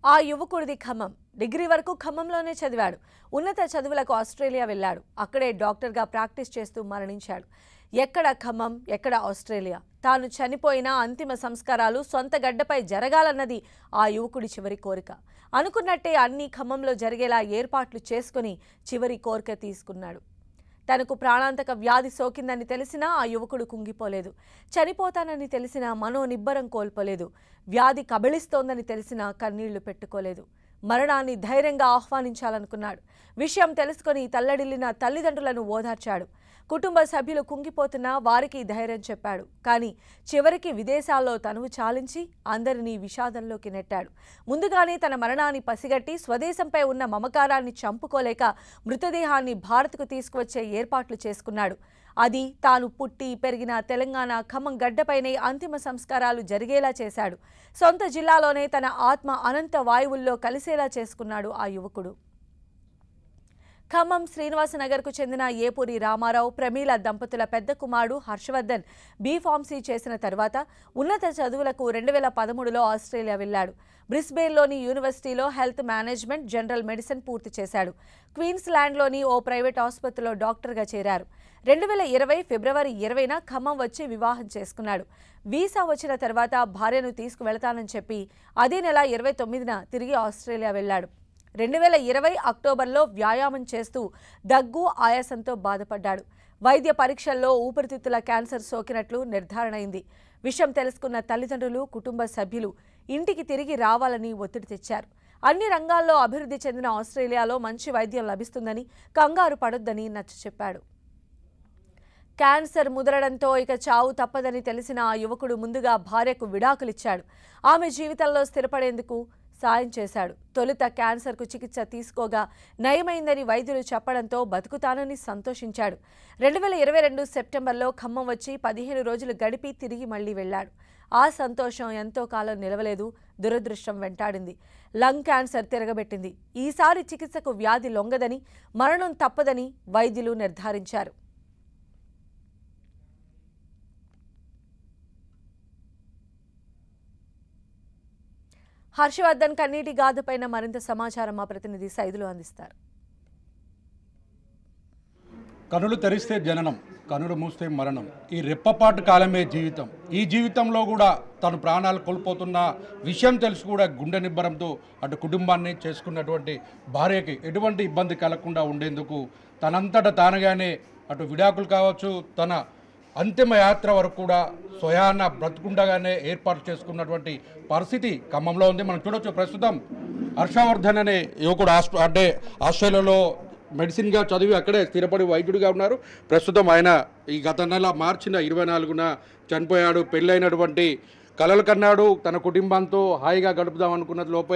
ఆ యువకుడిది ఖమ్మం డిగ్రీ వరకు ఖమ్మంలోనే చదివాడు ఉన్నత చదువులకు ఆస్ట్రేలియా వెళ్ళాడు అక్కడే డాక్టర్గా ప్రాక్టీస్ చేస్తూ మరణించాడు ఎక్కడ ఖమ్మం ఎక్కడ ఆస్ట్రేలియా తాను చనిపోయిన అంతిమ సంస్కారాలు సొంత గడ్డపై జరగాలన్నది ఆ యువకుడి చివరి కోరిక అనుకున్నట్టే అన్ని ఖమ్మంలో జరిగేలా ఏర్పాట్లు చేసుకుని చివరి కోరిక తీసుకున్నాడు తనకు ప్రాణాంతక వ్యాధి సోకిందని తెలిసినా ఆ యువకుడు కుంగిపోలేదు చనిపోతానని తెలిసినా మనోనిబ్బరం కోల్పోలేదు వ్యాధి కబళిస్తోందని తెలిసినా కన్నీళ్లు పెట్టుకోలేదు మరణాన్ని ధైర్యంగా ఆహ్వానించాలనుకున్నాడు విషయం తెలుసుకొని తల్లడిల్లిన తల్లిదండ్రులను ఓదార్చాడు కుటుంబ సభ్యులు కుంగిపోతున్నా వారికి ధైర్యం చెప్పాడు కానీ చివరికి విదేశాల్లో తనువు చాలించి అందరినీ విషాదంలోకి నెట్టాడు ముందుగానే తన మరణాన్ని పసిగట్టి స్వదేశంపై ఉన్న మమకారాన్ని చంపుకోలేక మృతదేహాన్ని భారత్కు తీసుకువచ్చే ఏర్పాట్లు చేసుకున్నాడు అది తాను పుట్టి పెరిగిన తెలంగాణ ఖమ్మం గడ్డపైనే అంతిమ సంస్కారాలు జరిగేలా చేశాడు సొంత జిల్లాలోనే తన ఆత్మ అనంత వాయువుల్లో కలిసేలా చేసుకున్నాడు ఆ యువకుడు ఖమ్మం శ్రీనివాసనగర్కు చెందిన ఏపూరి రామారావు ప్రమీల దంపతుల పెద్ద కుమారుడు హర్షవర్ధన్ బీ ఫార్మసీ చేసిన తర్వాత ఉన్నత చదువులకు రెండు వేల పదమూడులో ఆస్ట్రేలియా వెళ్ళాడు బ్రిస్బేన్లోని యూనివర్సిటీలో హెల్త్ మేనేజ్మెంట్ జనరల్ మెడిసిన్ పూర్తి చేశాడు క్వీన్స్లాండ్లోని ఓ ప్రైవేట్ ఆసుపత్రిలో డాక్టర్గా చేరారు రెండు వేల ఇరవై ఫిబ్రవరి ఇరవైన ఖమ్మం వచ్చి వివాహం చేసుకున్నాడు వీసా వచ్చిన తర్వాత భార్యను తీసుకువెళతానని చెప్పి అదే నెల ఇరవై తొమ్మిదిన తిరిగి ఆస్ట్రేలియా వెళ్ళాడు రెండు వేల ఇరవై అక్టోబర్లో వ్యాయామం చేస్తూ దగ్గు ఆయాసంతో బాధపడ్డాడు వైద్య పరీక్షల్లో ఊపిరితిత్తుల క్యాన్సర్ సోకినట్లు నిర్ధారణ అయింది విషయం తెలుసుకున్న తల్లిదండ్రులు కుటుంబ సభ్యులు ఇంటికి తిరిగి రావాలని ఒత్తిడి తెచ్చారు అన్ని రంగాల్లో అభివృద్ధి చెందిన ఆస్ట్రేలియాలో మంచి వైద్యం లభిస్తుందని కంగారు పడొద్దని నచ్చ చెప్పాడు క్యాన్సర్ ముదరడంతో ఇక చావు తప్పదని తెలిసిన ఆ యువకుడు ముందుగా భార్యకు విడాకులిచ్చాడు ఆమె జీవితంలో స్థిరపడేందుకు సాయం చేశాడు తొలుత క్యాన్సర్కు చికిత్స తీసుకోగా నయమైందని వైద్యులు చెప్పడంతో బతుకుతానని సంతోషించాడు రెండు వేల ఇరవై రెండు సెప్టెంబర్లో ఖమ్మం వచ్చి పదిహేను రోజులు గడిపి తిరిగి మళ్లీ వెళ్ళాడు ఆ సంతోషం ఎంతో కాలం నిలవలేదు దురదృష్టం వెంటాడింది లంగ్ క్యాన్సర్ తిరగబెట్టింది ఈసారి చికిత్సకు వ్యాధి లొంగదని మరణం తప్పదని వైద్యులు నిర్ధారించారు హర్షవర్ధన్ కన్నీటి గాథపైన మరింత సమాచారం మా ప్రతినిధి సైదులు అందిస్తారు కనులు తెరిస్తే జననం కనులు మూస్తే మరణం ఈ రెప్పపాటు కాలమే జీవితం ఈ జీవితంలో కూడా తను ప్రాణాలు కోల్పోతున్న విషయం తెలిసి కూడా గుండె నిబ్బరంతో అటు కుటుంబాన్ని చేసుకున్నటువంటి భార్యకి ఎటువంటి ఇబ్బంది కలగకుండా ఉండేందుకు తనంతట తానుగానే అటు విడాకులు కావచ్చు తన అంతిమ యాత్ర వరకు కూడా స్వయాన బ్రతుకుండగానే ఏర్పాటు చేసుకున్నటువంటి పరిస్థితి ఖమ్మంలో ఉంది మనం చూడొచ్చు ప్రస్తుతం హర్షవర్ధన్ అనే యువకుడు ఆస్ట్ర అంటే ఆస్ట్రేలియాలో మెడిసిన్గా చదివి అక్కడే స్థిరపడి వైద్యుడిగా ఉన్నారు ప్రస్తుతం ఆయన ఈ గత నెల మార్చిన ఇరవై నాలుగున చనిపోయాడు పెళ్ళైనటువంటి కలలు కన్నాడు తన కుటుంబంతో హాయిగా గడుపుదాం అనుకున్న లోపే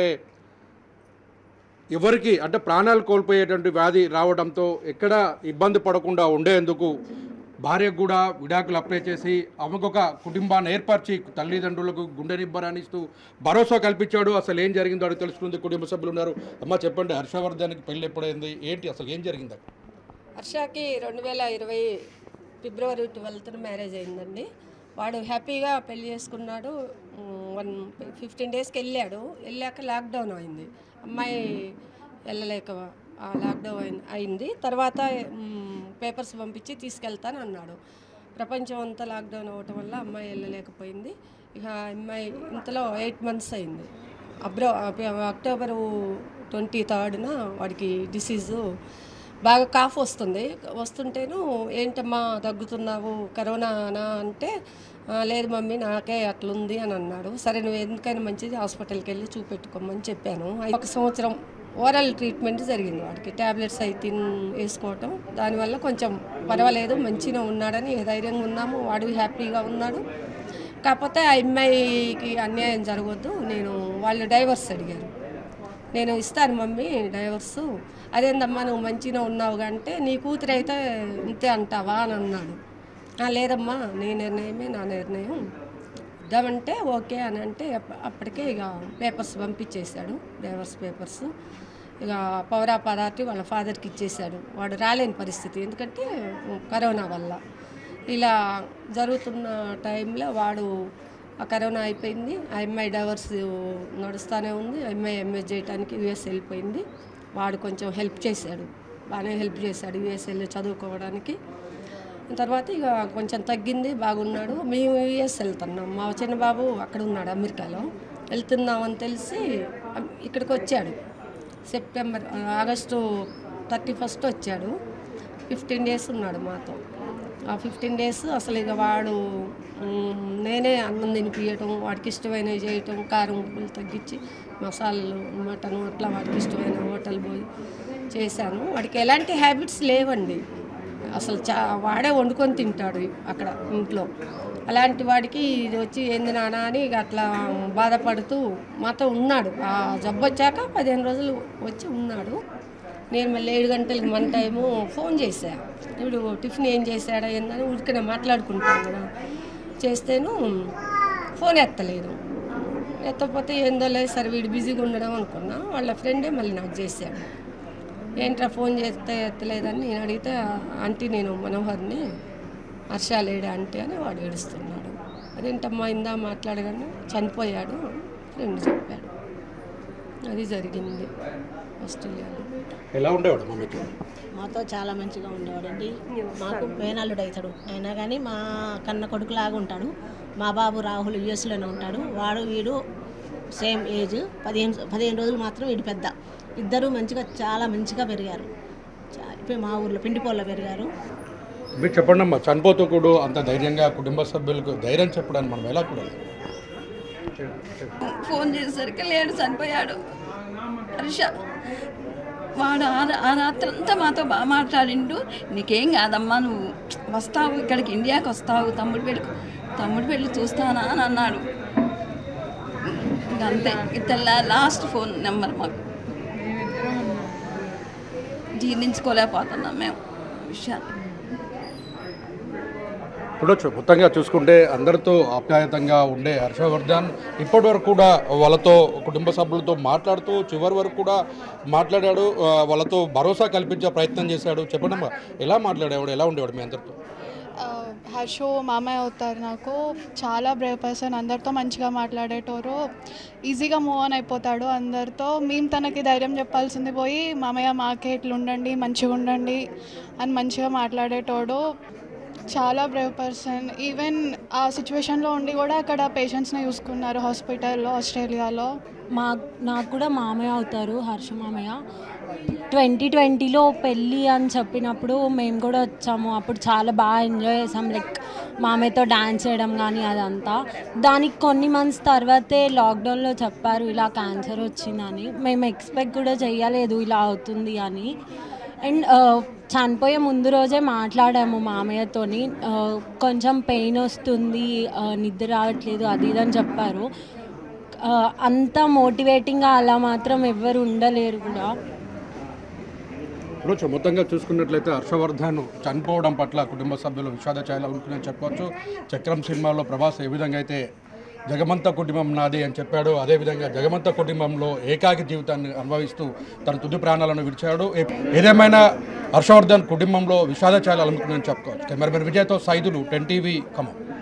ఎవరికి అంటే ప్రాణాలు కోల్పోయేటువంటి వ్యాధి రావడంతో ఎక్కడ ఇబ్బంది పడకుండా ఉండేందుకు భార్యకు కూడా విడాకులు అప్లై చేసి ఆమెకొక కుటుంబాన్ని ఏర్పరిచి తల్లిదండ్రులకు గుండె నిబ్బరాన్ని ఇస్తూ భరోసా కల్పించాడు అసలు ఏం జరిగిందో అడిగి తెలుసుకుంది కుటుంబ సభ్యులు ఉన్నారు అమ్మ చెప్పండి హర్షవర్ధన్కి పెళ్ళి ఎప్పుడైంది ఏంటి అసలు ఏం జరిగింది అక్కడ హర్షకి రెండు వేల ఇరవై ఫిబ్రవరి ట్వెల్త్న మ్యారేజ్ అయిందండి వాడు హ్యాపీగా పెళ్లి చేసుకున్నాడు ఉమ్, వన్ ఫిఫ్టీన్ డేస్కి వెళ్ళాడు వెళ్ళాక లాక్డౌన్ అయింది అమ్మాయి వెళ్ళలేక ఆ లాక్డౌన్ అయిన- అయింది తర్వాత ఉమ్, పేపర్స్ పంపించి తీసుకెళ్తాను అన్నాడు ప్రపంచం అంతా లాక్డౌన్ అవ్వటం వల్ల అమ్మాయి వెళ్ళలేకపోయింది ఇక అమ్మాయి ఇంతలో ఎయిట్ మంత్స్ అయింది అబ్రో అక్టోబరు ట్వంటీ థర్డ్న వాడికి డిసీజు బాగా కాఫ్ వస్తుంది వస్తుంటేను ఏంటమ్మా దగ్గుతున్నావు కరోనానా అంటే "ఆ, లేదు మమ్మీ నాకే అట్లుంది అని అన్నాడు సరే నువ్వు ఎందుకైనా మంచిది హాస్పిటల్కి వెళ్ళి చూపెట్టుకోమని చెప్పాను ఒక సంవత్సరం ఓరల్ ట్రీట్మెంట్ జరిగింది వాడికి ట్యాబ్లెట్స్ అయి తిన్ వేసుకోవటం దానివల్ల కొంచెం పర్వాలేదు మంచిగా ఉన్నాడని ధైర్యంగా ఉన్నాము వాడు హ్యాపీగా ఉన్నాడు కాకపోతే ఆ అమ్మాయికి అన్యాయం జరగవద్దు నేను వాళ్ళు డైవర్స్ అడిగారు నేను ఇస్తాను మమ్మీ డైవర్సు అదేందమ్మా నువ్వు మంచిగా ఉన్నావు అంటే నీ కూతురు అయితే ఇంతే అంటావా అని అన్నాడు "ఆ, లేదమ్మా నీ నిర్ణయమే నా నిర్ణయం ఇద్దామంటే ఓకే అని అంటే అప్ప- అప్పటికే ఇక పేపర్స్ పంపించేశాడు డైవర్స్ పేపర్స్ ఇక పవర్ ఆఫ్ అథారిటీ వాళ్ళ ఫాదర్కి ఇచ్చేశాడు వాడు రాలేని పరిస్థితి ఎందుకంటే కరోనా వల్ల ఇలా జరుగుతున్న టైంలో వాడు ఆ కరోనా అయిపోయింది ఆ అమ్మాయి డైవర్స్ నడుస్తూనే ఉంది ఆ అమ్మాయి ఎంఎస్ చేయడానికి యూఎస్ వెళ్ళిపోయింది వాడు కొంచెం హెల్ప్ చేశాడు బాగానే హెల్ప్ చేశాడు యూఎస్ వెళ్ళి చదువుకోవడానికి తర్వాత ఇక కొంచెం తగ్గింది బాగున్నాడు మేము యూఎస్ వెళ్తున్నాం మా చిన్న బాబు అక్కడ ఉన్నాడు అమెరికాలో వెళ్తున్నామని తెలిసి అమ్- ఇక్కడికి వచ్చాడు సెప్టెంబర్ ఆగస్టు థర్టీ ఫస్ట్ వచ్చాడు ఫిఫ్టీన్ డేస్ ఉన్నాడు మాతో ఆ ఫిఫ్టీన్ డేస్ అసలు ఇక వాడు మ్, నేనే అన్నం తినిపించటం వాడికి ఇష్టమైనవి చేయటం కారం ఉప్పులు తగ్గించి మసాలాలు మటన్ అట్లా వాడికి ఇష్టమైన హోటల్ పోయి చేశాను వాడికి ఎలాంటి హ్యాబిట్స్ లేవండి అసలు చా వాడే వండుకొని తింటాడు అక్కడ ఇంట్లో అలాంటి వాడికి ఇది వచ్చి ఏంది నాన్న అని ఇక అట్లా బాధపడుతూ మాతో ఉన్నాడు ఆ జబ్బు వచ్చాక పదిహేను రోజులు వచ్చి ఉన్నాడు నేను మళ్ళీ ఏడు గంటలకి మన టైము ఫోన్ చేశా ఇప్పుడు టిఫిన్ ఏం చేశాడా ఏందని ఉడికిన మాట్లాడుకుంటాం కదా చేస్తేను ఫోన్ ఎత్తలేదు ఎత్తకపోతే ఏందో లేదు సరే వీడు బిజీగా ఉండడం అనుకున్నా వాళ్ళ ఫ్రెండే మళ్ళీ నాకు చేశాడు ఏంట్రా ఫోన్ చేస్తే ఎత్తలేదని నేను అడిగితే ఆంటీ నేను మనోహర్ని హర్ష లేడా అంటే అని వాడు ఏడుస్తున్నాడు అదేంటమ్మా ఇందా మాట్లాడగానే చనిపోయాడు ఫ్రెండ్ చెప్పాడు అది జరిగింది ఆస్ట్రేలియాలో ఎలా ఉండేవాడు మా మీతో మాతో చాలా మంచిగా ఉండేవాడండి మాకు మేనల్లుడు అవుతాడు అయినా కానీ మా కన్న కొడుకులాగా ఉంటాడు మా బాబు రాహుల్ యుఎస్లోనే ఉంటాడు వాడు వీడు సేమ్ ఏజ్ పదిహేను పదిహేను రోజులు మాత్రం వీడు పెద్ద ఇద్దరు మంచిగా చాలా మంచిగా పెరిగారు చా- ఇప్పుడు మా ఊర్లో పిండిపోల్లో పెరిగారు మీరు చెప్పండి అమ్మా చనిపోతూ కూడా అంత ధైర్యంగా కుటుంబ సభ్యులకు ధైర్యం చెప్పడానికి మనం ఎలా కూడా ఫోన్ చేసేసరికి లేడు చనిపోయాడు హర్ష వాడు ఆ రా- ఆ రాత్రి అంతా మాతో బాగా మాట్లాడిండు నీకేం కాదమ్మా నువ్వు వస్తావు ఇక్కడికి ఇండియాకి వస్తావు తమ్ముడు పెళ్ళి తమ్ముడు పెళ్ళి చూస్తానా అని అన్నాడు ఇంక అంతే ఇతల్ల లాస్ట్ ఫోన్ నెంబర్ మాకు జీర్ణించుకోలేకపోతున్నాం మేము విషయాలు చూడొచ్చు మొత్తంగా చూసుకుంటే అందరితో ఆప్యాయతంగా ఉండే హర్షవర్ధన్ ఇప్పటి వరకు కూడా వాళ్ళతో కుటుంబ సభ్యులతో మాట్లాడుతూ చివరి వరకు కూడా మాట్లాడాడు ఆ, వాళ్ళతో భరోసా కల్పించే ప్రయత్నం చేశాడు చెప్పండమ్మా ఎలా మాట్లాడేవాడు ఎలా ఉండేవాడు మీ అందరితో ఆ, హర్షు మామయ్య అవుతారు నాకు చాలా బ్రేవ్ పర్సన్ అందరితో మంచిగా మాట్లాడేటోరు ఈజీగా మూవ్ ఆన్ అయిపోతాడు అందరితో మేము తనకి ధైర్యం చెప్పాల్సింది పోయి మామయ్య మాకే ఇట్లా ఉండండి మంచిగా ఉండండి అని మంచిగా మాట్లాడేటోడు చాలా బ్రేవ్ పర్సన్ ఈవెన్ ఆ సిచ్యువేషన్లో ఉండి కూడా అక్కడ పేషెంట్స్ని చూసుకున్నారు హాస్పిటల్లో ఆస్ట్రేలియాలో మా నాకు కూడా మామయ్య అవుతారు హర్ష మామయ్య ట్వంటీ ట్వంటీలో పెళ్ళి అని చెప్పినప్పుడు మేము కూడా వచ్చాము అప్పుడు చాలా బాగా ఎంజాయ్ చేసాం లైక్ మామయ్యతో డ్యాన్స్ చేయడం కానీ అదంతా దానికి కొన్ని మంత్స్ తర్వాతే లాక్డౌన్లో చెప్పారు ఇలా క్యాన్సర్ వచ్చిందని మేము ఎక్స్పెక్ట్ కూడా చేయలేదు ఇలా అవుతుంది అని అండ్ చనిపోయే ముందు రోజే మాట్లాడాము మామయ్యతోని ఆ, కొంచెం పెయిన్ వస్తుంది ఆ, నిద్ర రావట్లేదు అది ఇది అని చెప్పారు ఆ, అంత మోటివేటింగ్గా అలా మాత్రం ఎవ్వరు ఉండలేరు కూడా చూడొచ్చు మొత్తంగా చూసుకున్నట్లయితే హర్షవర్ధన్ చనిపోవడం పట్ల కుటుంబ సభ్యులు విషాద ఛాయలు ఉంటుందని చెప్పవచ్చు చక్రం సినిమాలో ప్రభాస్ ఏ విధంగా అయితే జగమంత కుటుంబం నాది అని చెప్పాడు అదేవిధంగా జగమంత కుటుంబంలో ఏకాకి జీవితాన్ని అనుభవిస్తూ తన తుది ప్రాణాలను విడిచాడు ఏ- ఏదేమైనా హర్షవర్ధన్ కుటుంబంలో విషాద ఛాయలు అలుముకుందని చెప్పుకోవచ్చు కెమెరామెన్ విజయ్తో సైదులు టెన్ టీవీ ఖమ్మం